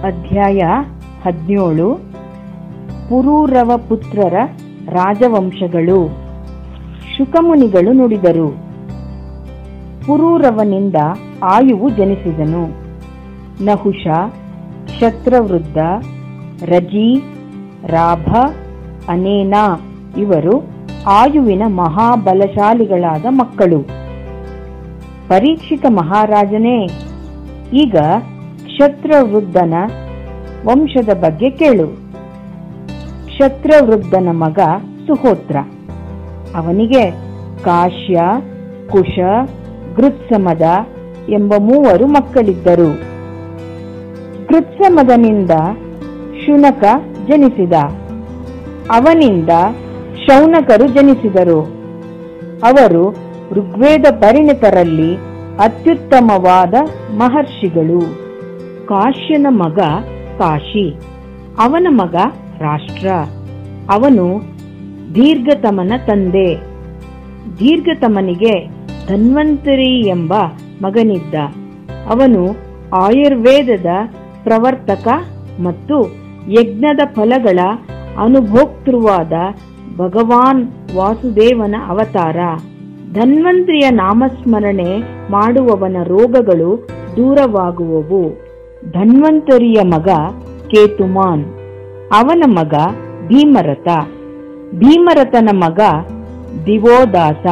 ಅಧ್ಯಾಯ ಹದಿನೇಳು ಪುರೂರವ ಪುತ್ರರ ರಾಜವಂಶಗಳು ಶುಕಮುನಿಗಳು ನುಡಿದರು ಪುರೂರವನಿಂದ ಆಯುವು ಜನಿಸಿದನು ನಹುಷ ಶತ್ರವೃದ್ಧ ರಜಿ ರಾಭ ಅನೇನ ಇವರು ಆಯುವಿನ ಮಹಾಬಲಶಾಲಿಗಳಾದ ಮಕ್ಕಳು ಪರೀಕ್ಷಿತ ಮಹಾರಾಜನೇ ಈಗ ಕ್ಷತ್ರವೃದ್ಧನ ವಂಶದ ಬಗ್ಗೆ ಕೇಳು ಕ್ಷತ್ರವೃದ್ಧನ ಮಗ ಸುಹೋತ್ರ ಅವನಿಗೆ ಕಾಶ್ಯ ಕುಶ ಗೃತ್ಸಮದ ಎಂಬ ಮೂವರು ಮಕ್ಕಳಿದ್ದರು ಗೃತ್ಸಮದನಿಂದ ಶುನಕ ಜನಿಸಿದ ಅವನಿಂದ ಶೌನಕರು ಜನಿಸಿದರು ಅವರು ಋಗ್ವೇದ ಪರಿಣಿತರಲ್ಲಿ ಅತ್ಯುತ್ತಮವಾದ ಮಹರ್ಷಿಗಳು ಕಾಶ್ಯನ ಮಗ ಕಾಶಿ ಅವನ ಮಗ ರಾಷ್ಟ್ರ ಅವನು ದೀರ್ಘತಮನ ತಂದೆ ದೀರ್ಘತಮನಿಗೆ ಧನ್ವಂತರಿ ಎಂಬ ಮಗನಿದ್ದ ಅವನು ಆಯುರ್ವೇದದ ಪ್ರವರ್ತಕ ಮತ್ತು ಯಜ್ಞದ ಫಲಗಳ ಅನುಭೋಕ್ತೃವಾದ ಭಗವಾನ್ ವಾಸುದೇವನ ಅವತಾರ ಧನ್ವಂತ್ರಿಯ ನಾಮಸ್ಮರಣೆ ಮಾಡುವವನ ರೋಗಗಳು ದೂರವಾಗುವವು ಧನ್ವಂತರಿಯ ಮಗ ಕೇತುಮಾನ್ ಅವನ ಮಗ ಭೀಮರಥ ಭೀಮರಥನ ಮಗ ದಿವೋದಾಸ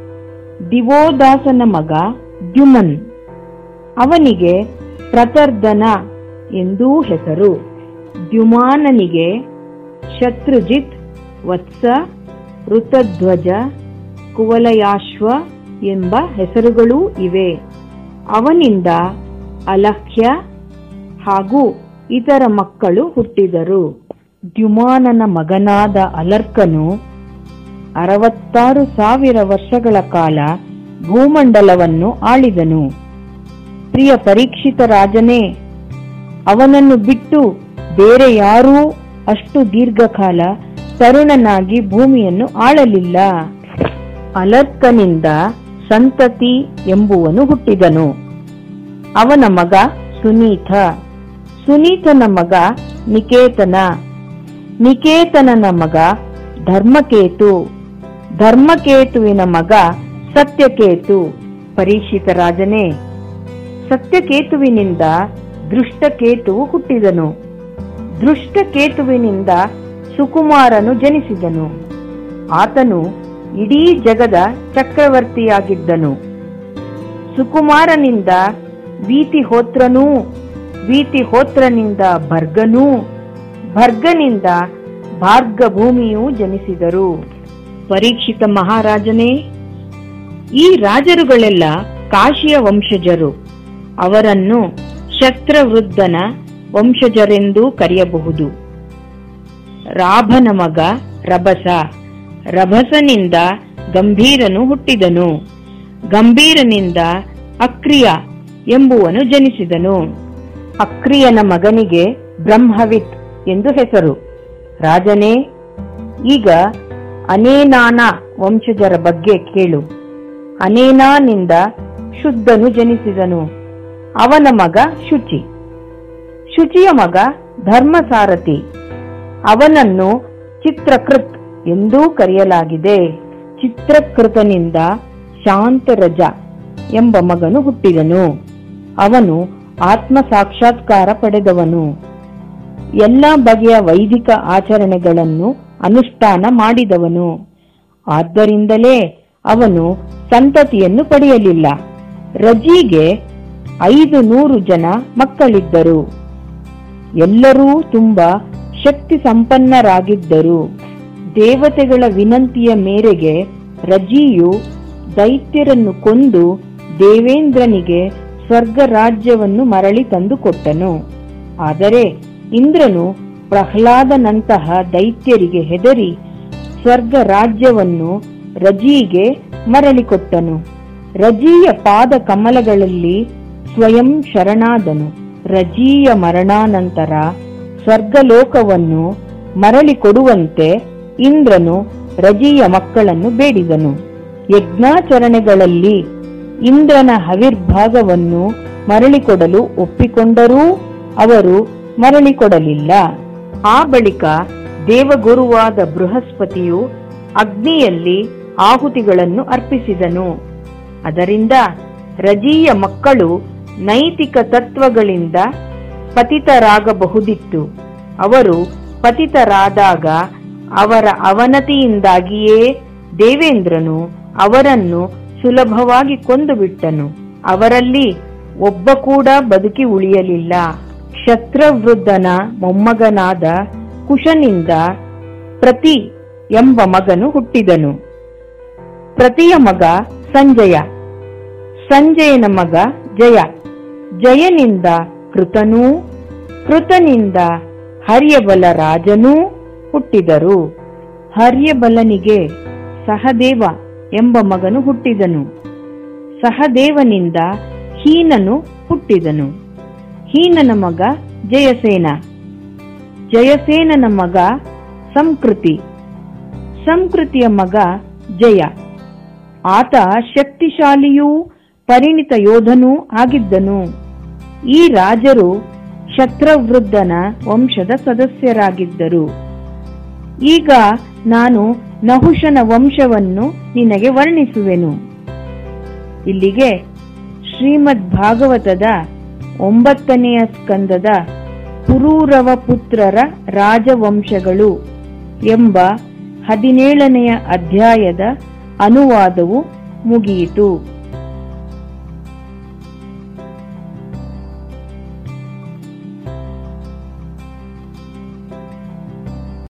ದಿವೋದಾಸನ ಮಗ ದ್ಯುಮನ್ ಅವನಿಗೆ ಪ್ರತರ್ಧನ ಎಂದೂ ಹೆಸರು ದ್ಯುಮಾನನಿಗೆ ಶತ್ರುಜಿತ್ ವತ್ಸ ಋತಧ್ವಜ ಕುವಲಯಾಶ್ವ ಎಂಬ ಹೆಸರುಗಳೂ ಇವೆ ಅವನಿಂದ ಅಲಹ್ಯ ಹಾಗೂ ಇತರ ಮಕ್ಕಳು ಹುಟ್ಟಿದರು ದ್ಯುಮಾನನ ಮಗನಾದ ಅಲರ್ಕನು ಅರವತ್ತಾರು ಸಾವಿರ ವರ್ಷಗಳ ಕಾಲ ಭೂಮಂಡಲವನ್ನು ಆಳಿದನು ಪ್ರಿಯ ಪರೀಕ್ಷಿತ ರಾಜನೇ ಅವನನ್ನು ಬಿಟ್ಟು ಬೇರೆ ಯಾರೂ ಅಷ್ಟು ದೀರ್ಘಕಾಲ ತರುಣನಾಗಿ ಭೂಮಿಯನ್ನು ಆಳಲಿಲ್ಲ ಅಲರ್ಕನಿಂದ ಸಂತತಿ ಎಂಬುವನು ಹುಟ್ಟಿದನು ಅವನ ಮಗ ಸುನೀತ ಸುನೀತನ ಮಗ ನಿಕೇತನ ನಿಕೇತನನ ಮಗ ಧರ್ಮಕೇತು ಧರ್ಮಕೇತುವಿನ ಮಗ ಸತ್ಯಕೇತು ಪರೀಕ್ಷಿತ ರಾಜನೇ ಸತ್ಯಕೇತುವಿನಿಂದ ದೃಷ್ಟಕೇತುವು ಹುಟ್ಟಿದನು ದೃಷ್ಟಕೇತುವಿನಿಂದ ಸುಕುಮಾರನು ಜನಿಸಿದನು ಆತನು ಇಡೀ ಜಗದ ಚಕ್ರವರ್ತಿಯಾಗಿದ್ದನು ಸುಕುಮಾರನಿಂದ ವೀತಿಹೋತ್ರನೂ ವೀತಿಹೋತ್ರನಿಂದ ಭರ್ಗನೂ ಭರ್ಗನಿಂದ ಭಾರ್ಗಭೂಮಿಯೂ ಜನಿಸಿದರು ಪರೀಕ್ಷಿತ ಮಹಾರಾಜನೇ ಈ ರಾಜರುಗಳೆಲ್ಲ ಕಾಶಿಯ ವಂಶಜರು ಅವರನ್ನು ಶಸ್ತ್ರವೃದ್ಧನ ವಂಶಜರೆಂದೂ ಕರೆಯಬಹುದು ರಾಭನ ಮಗ ರಭಸ ರಭಸನಿಂದ ಗಂಭೀರನು ಹುಟ್ಟಿದನು ಗಂಭೀರನಿಂದ ಅಕ್ರಿಯ ಎಂಬುವನು ಜನಿಸಿದನು ಅಕ್ರಿಯನ ಮಗನಿಗೆ ಬ್ರಹ್ಮವಿತ್ ಎಂದು ಹೆಸರು ರಾಜನೇ ಈಗ ಅನೇನಾನ ವಂಶಜರ ಬಗ್ಗೆ ಕೇಳು ಅನೇನಾನಿಂದ ಶುದ್ಧನು ಜನಿಸಿದನು ಅವನ ಮಗ ಶುಚಿ ಶುಚಿಯ ಮಗ ಧರ್ಮಸಾರಥಿ ಅವನನ್ನು ಚಿತ್ರಕೃತ್ ಎಂದೂ ಕರೆಯಲಾಗಿದೆ ಚಿತ್ರಕೃತನಿಂದ ಶಾಂತರಜ ಎಂಬ ಮಗನು ಹುಟ್ಟಿದನು ಅವನು ಆತ್ಮ ಸಾಕ್ಷಾತ್ಕಾರ ಪಡೆದವನು ಎಲ್ಲ ಬಗೆಯ ವೈದಿಕ ಆಚರಣೆಗಳನ್ನು ಅನುಷ್ಠಾನ ಮಾಡಿದವನು ಆದ್ದರಿಂದಲೇ ಅವನು ಸಂತತಿಯನ್ನು ಪಡೆಯಲಿಲ್ಲ ರಜಿಗೆ ಐದು ನೂರು ಜನ ಮಕ್ಕಳಿದ್ದರು ಎಲ್ಲರೂ ತುಂಬಾ ಶಕ್ತಿ ಸಂಪನ್ನರಾಗಿದ್ದರು ದೇವತೆಗಳ ವಿನಂತಿಯ ಮೇರೆಗೆ ರಜಿಯು ದೈತ್ಯರನ್ನು ಕೊಂದು ದೇವೇಂದ್ರನಿಗೆ ಸ್ವರ್ಗ ರಾಜ್ಯವನ್ನು ಮರಳಿ ತಂದುಕೊಟ್ಟನು ಆದರೆ ಇಂದ್ರನು ಪ್ರಹ್ಲಾದನಂತಹ ದೈತ್ಯರಿಗೆ ಹೆದರಿ ಸ್ವರ್ಗ ರಾಜ್ಯವನ್ನು ರಜಿಗೆ ಮರಳಿಕೊಟ್ಟನು ರಜಿಯ ಪಾದ ಕಮಲಗಳಲ್ಲಿ ಸ್ವಯಂ ಶರಣಾದನು ರಜಿಯ ಮರಣಾನಂತರ ಸ್ವರ್ಗಲೋಕವನ್ನು ಮರಳಿ ಕೊಡುವಂತೆ ಇಂದ್ರನು ರಜಿಯ ಮಕ್ಕಳನ್ನು ಬೇಡಿದನು ಯಜ್ಞಾಚರಣೆಗಳಲ್ಲಿ ಇಂದ್ರನ ಹವಿರ್ಭಾಗವನ್ನು ಮರಳಿಕೊಡಲು ಒಪ್ಪಿಕೊಂಡರೂ ಅವರು ಮರಳಿ ಕೊಡಲಿಲ್ಲ ಆ ಬಳಿಕ ದೇವಗುರುವಾದ ಬೃಹಸ್ಪತಿಯು ಅಗ್ನಿಯಲ್ಲಿ ಆಹುತಿಗಳನ್ನು ಅರ್ಪಿಸಿದನು ಅದರಿಂದ ರಜಿಯ ಮಕ್ಕಳು ನೈತಿಕ ತತ್ವಗಳಿಂದ ಪತಿತರಾಗಬಹುದಿತ್ತು ಅವರು ಪತಿತರಾದಾಗ ಅವರ ಅವನತಿಯಿಂದಾಗಿಯೇ ದೇವೇಂದ್ರನು ಅವರನ್ನು ಸುಲಭವಾಗಿ ಕೊಂದು ಬಿಟ್ಟನು ಅವರಲ್ಲಿ ಒಬ್ಬ ಕೂಡ ಬದುಕಿ ಉಳಿಯಲಿಲ್ಲ ಕ್ಷತ್ರವೃದ್ಧನ ಮೊಮ್ಮಗನಾದ ಕುಶನಿಂದ ಪ್ರತಿ ಎಂಬ ಮಗನು ಹುಟ್ಟಿದನು ಪ್ರತಿಯ ಮಗ ಸಂಜಯ ಸಂಜಯನ ಮಗ ಜಯ ಜಯನಿಂದ ಕೃತನೂ ಕೃತನಿಂದ ಹರ್ಯಬಲ ರಾಜನೂ ಹುಟ್ಟಿದರು ಹರ್ಯಬಲನಿಗೆ ಸಹದೇವ ಎಂಬ ಮಗನು ಹುಟ್ಟಿದನು ಸಹದೇವನಿಂದ ಹೀನನು ಹುಟ್ಟಿದನು ಹೀನನ ಮಗ ಜಯಸೇನ ಜಯಸೇನನ ಮಗ ಸಂಕೃತಿ ಸಂಕೃತಿಯ ಮಗ ಜಯ ಆತ ಶಕ್ತಿಶಾಲಿಯೂ ಪರಿಣಿತ ಯೋಧನೂ ಆಗಿದ್ದನು ಈ ರಾಜರು ಶತ್ರವೃದ್ಧನ ವಂಶದ ಸದಸ್ಯರಾಗಿದ್ದರು ಈಗ ನಾನು ನಹುಷನ ವಂಶವನ್ನು ನಿನಗೆ ವರ್ಣಿಸುವೆನು ಇಲ್ಲಿಗೆ ಶ್ರೀಮದ್ ಭಾಗವತದ ಒಂಬತ್ತನೆಯ ಸ್ಕಂದದ ಪುರೂರವ ಪುತ್ರರ ರಾಜವಂಶಗಳು ಎಂಬ ಹದಿನೇಳನೆಯ ಅಧ್ಯಾಯದ ಅನುವಾದವು ಮುಗಿಯಿತು